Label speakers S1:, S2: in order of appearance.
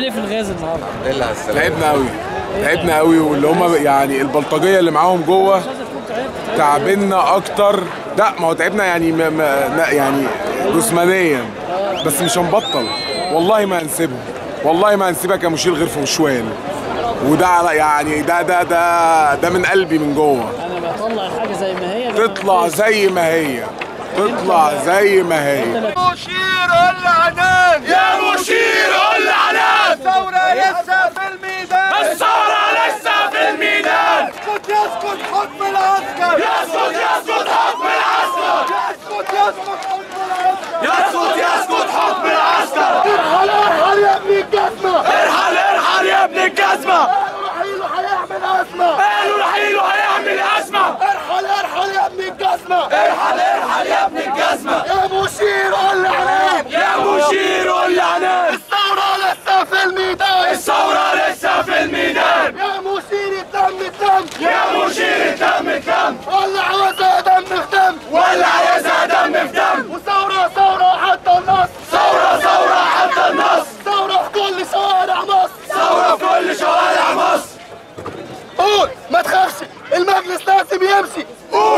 S1: ايه في الغاز النهارده؟
S2: الحمد لله على السلامة
S3: تعبنا قوي تعبنا قوي واللي هم يعني البلطجيه اللي معاهم جوه تعبنا اكتر لا ما هو تعبنا يعني ما ما لا يعني جسمانيا بس مش هنبطل والله ما هنسيبهم والله ما هنسيبك يا مشير غير في وشوال وده على- يعني ده ده ده ده من قلبي من جوه
S1: انا بطلع الحاجه زي ما هي ده
S3: تطلع زي ما هي تطلع زي ما هي
S4: مشير العنان يا مشير العنان الثورة لسه في الميدان الثورة لسه في الميدان يسكت يسكت حكم العسكر يسكت يسكت حكم العسكر يسكت يسكت حكم العسكر يسكت يسكت حكم العسكر ارحل ارحل يا ابن الجزمة ارحل ارحل يا ابن الجزمة رحيله هيعمل أزمة قالوا رحيله هيعمل أزمة ارحل ارحل يا ابن الجزمة ارحل ارحل يا ابن الجزمة يا مشير قول لي عنان يا مشير قول لي عنان الثورة لسه في الميدان الثورة لسه في الميدان يا مشير الدم الدم يا مشير الدم الدم ولا عايزها دم في دم ولا عايزها دم في دم وثورة ثورة حتى النصر ثورة ثورة حتى النصر ثورة في كل شوارع مصر ثورة في كل شوارع مصر قول ما تخافش المجلس لازم يمشي قول